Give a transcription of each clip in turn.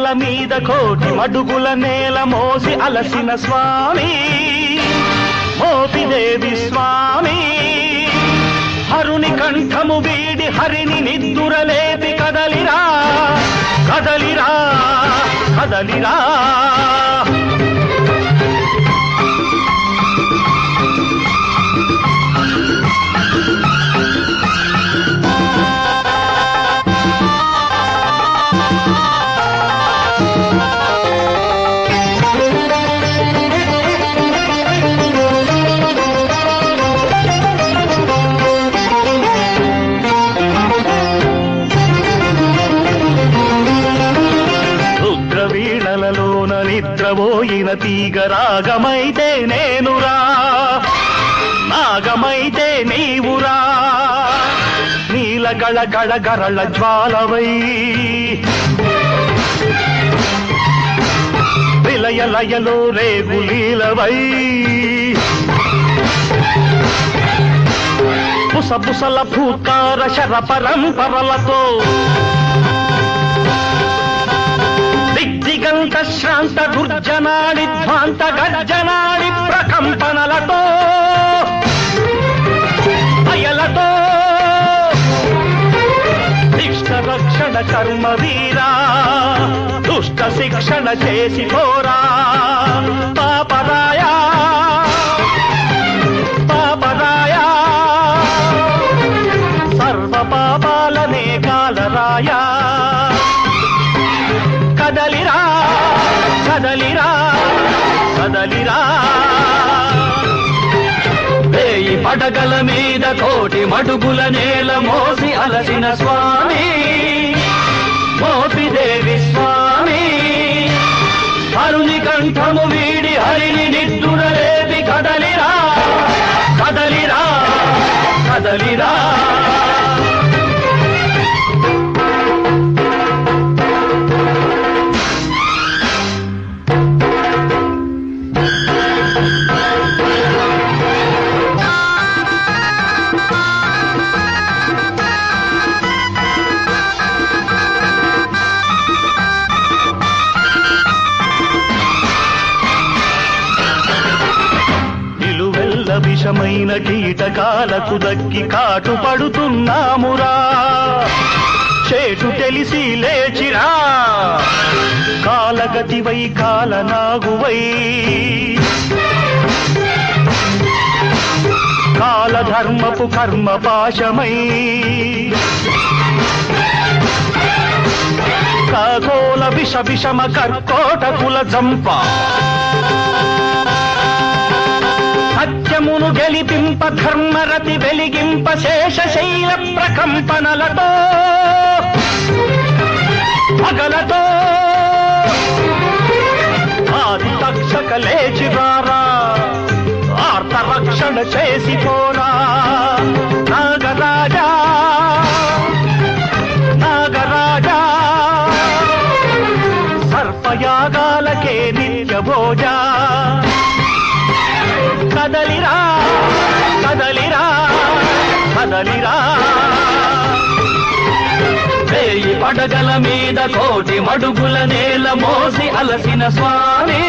మీద కోటి మడుగుల నేల మోసి అలసిన స్వామి మోపిదేవి స్వామి హరుని కంఠము వీడి హరిని నిద్దురలేపి కదలిరా కదలిరా కదలిరా రుద్రవీణలలోన నిద్రపోయిన తీగ రాగమైతే నేనురా నాగమైతే నీవురా నీల గళ గళ గరళ జ్వాలవై విలయ లయలో రేగులీలవై పుస పుసల భూతార శర పరంపరలతో దిగ్దిగంత శ్రాంత దుర్జనాడి ధ్వాంత గర్జనాడి ప్రకంపనలతో అయలతో శిక్ష రక్షణ కర్మ వీరా దుష్ట శిక్షణ చేసి పోరా పాపరాయా పాపరాయా సర్వ పాపాలనే కాలరాయా కదలిరా కదలిరా కదలిరా వేయి పడగల మీద కోటి మడుగుల నేల మోసి అలసిన స్వామి మోపిదేవి స్వామి హరుని కంఠము వీడి హరిని నిద్దురలేపి కదలిరా కదలిరా కదలిరా నిలువెల్ల విషమైన కీటకాలకు దక్కి కాటు పడుతున్నామురా చేటు తెలిసి లేచిరా కాలగతివై కాలనాగువై కాలధర్మపు కర్మ పాశమై ఖగోళ విష విషమ కర్కోటకుల జంప సత్యమును గెలిపింప ధర్మరతి వెలిగింప శేషశైల ప్రకంపనలతో పగలతో ఆది తక్షక లేచిరారా ఆర్త రక్షణ చేసి పోరా నాగరాజా నాగరాజా సర్పయాగాలకే నిత్య భోజా కదలిరా కదలిరా కదలిరా వేయి పడగల మీద కోటి మడుగుల నేల మోసి అలసిన స్వామి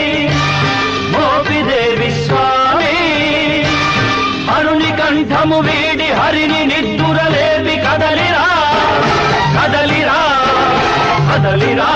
మోపిదేవి స్వామి అరుని కంఠము వీడి హరిని నిద్దురలేపి కదలిరా కదలిరా కదలిరా